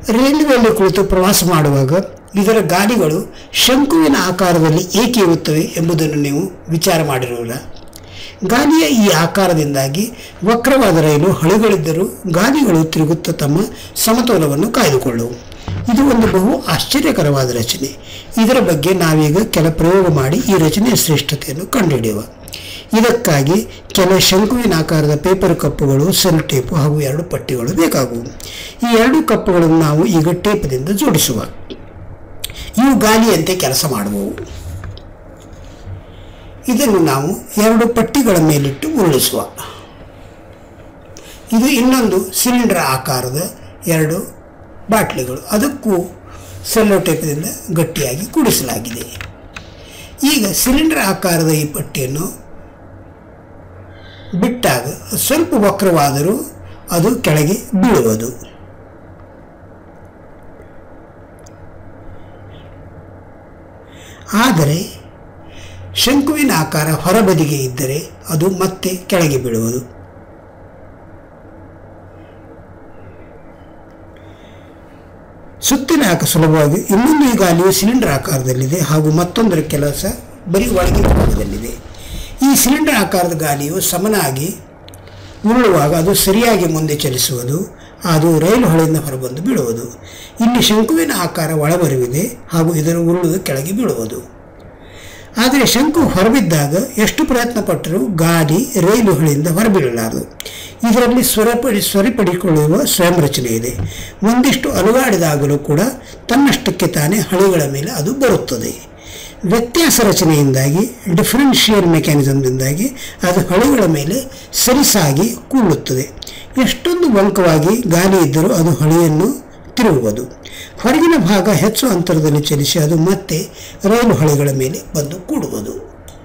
ರೈಲ್ವೆಯಲ್ಲಿ ಕುಳಿತು ಪ್ರವಾಸ ಮಾಡುವಾಗ ಇದರ ಗಾಲಿಗಳು ಶಂಕುವಿನ ಆಕಾರದಲ್ಲಿ ಏಕೆ ಇರುತ್ತವೆ ಎಂಬುದನ್ನು ನೀವು ವಿಚಾರ ಮಾಡಿರುವಿರ ಗಾಲಿಯ ಈ ಆಕಾರದಿಂದಾಗಿ ವಕ್ರವಾದ ರೈಲು ಹಳಿಗಳಿದ್ದರೂ ಗಾಲಿಗಳು ತಿರುಗುತ್ತಾ ತಮ್ಮ ಸಮತೋಲವನ್ನು ಕಾಯ್ದುಕೊಳ್ಳುವು ಇದು ಒಂದು ಬಹು ಆಶ್ಚರ್ಯಕರವಾದ ರಚನೆ ಇದರ ಬಗ್ಗೆ ನಾವೀಗ ಕೆಲ ಪ್ರಯೋಗ ಮಾಡಿ ಈ ರಚನೆಯ ಶ್ರೇಷ್ಠತೆಯನ್ನು ಕಂಡುಹಿಡಿಯುವ ಇದಕ್ಕಾಗಿ ಕೆಲ ಶಂಕುವಿನ ಆಕಾರದ ಪೇಪರ್ ಕಪ್ಪುಗಳು ಸೆಲ್ ಟೇಪು ಹಾಗೂ ಎರಡು ಪಟ್ಟಿಗಳು ಬೇಕಾಗುವು ಈ ಎರಡು ಕಪ್ಪುಗಳನ್ನು ನಾವು ಈಗ ಟೇಪದಿಂದ ಜೋಡಿಸುವ ಇವು ಗಾಲಿಯಂತೆ ಕೆಲಸ ಮಾಡುವವು ಇದನ್ನು ನಾವು ಎರಡು ಪಟ್ಟಿಗಳ ಮೇಲಿಟ್ಟು ಉರುಳಿಸುವ ಇದು ಇನ್ನೊಂದು ಸಿಲಿಂಡರ್ ಆಕಾರದ ಎರಡು ಬಾಟ್ಲಿಗಳು ಅದಕ್ಕೂ ಸೆಲ್ಲೋ ಟೇಪದಿಂದ ಗಟ್ಟಿಯಾಗಿ ಕೂಡಿಸಲಾಗಿದೆ ಈಗ ಸಿಲಿಂಡರ್ ಆಕಾರದ ಈ ಪಟ್ಟಿಯನ್ನು ಬಿಟ್ಟಾಗ ಸ್ವಲ್ಪ ವಕ್ರವಾದರೂ ಅದು ಕೆಳಗೆ ಬೀಳುವುದು ಆದರೆ ಶಂಕುವಿನ ಆಕಾರ ಹೊರಬದಿಗೆ ಇದ್ದರೆ ಅದು ಮತ್ತೆ ಕೆಳಗೆ ಬೀಳುವುದು ಸುತ್ತಿನ ಆಕ ಸುಲಭವಾಗಿ ಇನ್ನೊಂದು ಈ ಗಾಲಿಯು ಸಿಲಿಂಡರ್ ಆಕಾರದಲ್ಲಿದೆ ಹಾಗೂ ಮತ್ತೊಂದರ ಕೆಲಸ ಬರೀ ಒಳಗೆ ಭಾಗದಲ್ಲಿದೆ ಈ ಸಿಲಿಂಡರ್ ಆಕಾರದ ಗಾಲಿಯು ಸಮನಾಗಿ ಉರುಳುವಾಗ ಅದು ಸರಿಯಾಗಿ ಮುಂದೆ ಚಲಿಸುವುದು ಅದು ರೈಲು ಹೊಳೆಯಿಂದ ಹೊರಬಂದು ಬೀಳುವುದು ಇಲ್ಲಿ ಶಂಕುವಿನ ಆಕಾರ ಒಳಬರುವಿದೆ ಹಾಗೂ ಇದರ ಉರುಳುವುದು ಕೆಳಗೆ ಬೀಳುವುದು ಆದರೆ ಶಂಕು ಹೊರಬಿದ್ದಾಗ ಎಷ್ಟು ಪ್ರಯತ್ನ ಪಟ್ಟರೂ ಗಾಡಿ ರೈಲು ಹೊಳೆಯಿಂದ ಹೊರಬೀಳಲಾರದು ಇದರಲ್ಲಿ ಸ್ವರಪಡಿ ಸ್ವರಿಪಡಿಕೊಳ್ಳುವ ಸ್ವಯಂ ರಚನೆ ಇದೆ ಒಂದಿಷ್ಟು ಅಲುಗಾಡಿದಾಗಲೂ ಕೂಡ ತನ್ನಷ್ಟಕ್ಕೆ ತಾನೇ ಹಳಿಗಳ ಮೇಲೆ ಅದು ಬರುತ್ತದೆ ವ್ಯತ್ಯಾಸ ರಚನೆಯಿಂದಾಗಿ ಡಿಫರೆನ್ಷಿಯಲ್ ಮೆಕ್ಯಾನಿಸಮ್ದಿಂದಾಗಿ ಅದು ಹಳಿಗಳ ಮೇಲೆ ಸರಿಸಾಗಿ ಕೂಳುತ್ತದೆ ಎಷ್ಟೊಂದು ಬಂಕವಾಗಿ ಗಾಲಿ ಇದ್ದರೂ ಅದು ಹಳಿಯನ್ನು ತಿರುಗುವುದು ಹೊರಗಿನ ಭಾಗ ಹೆಚ್ಚು ಅಂತರದಲ್ಲಿ ಚಲಿಸಿ ಅದು ಮತ್ತೆ ರೈಲು ಹಳಿಗಳ ಮೇಲೆ ಬಂದು ಕೂಡುವುದು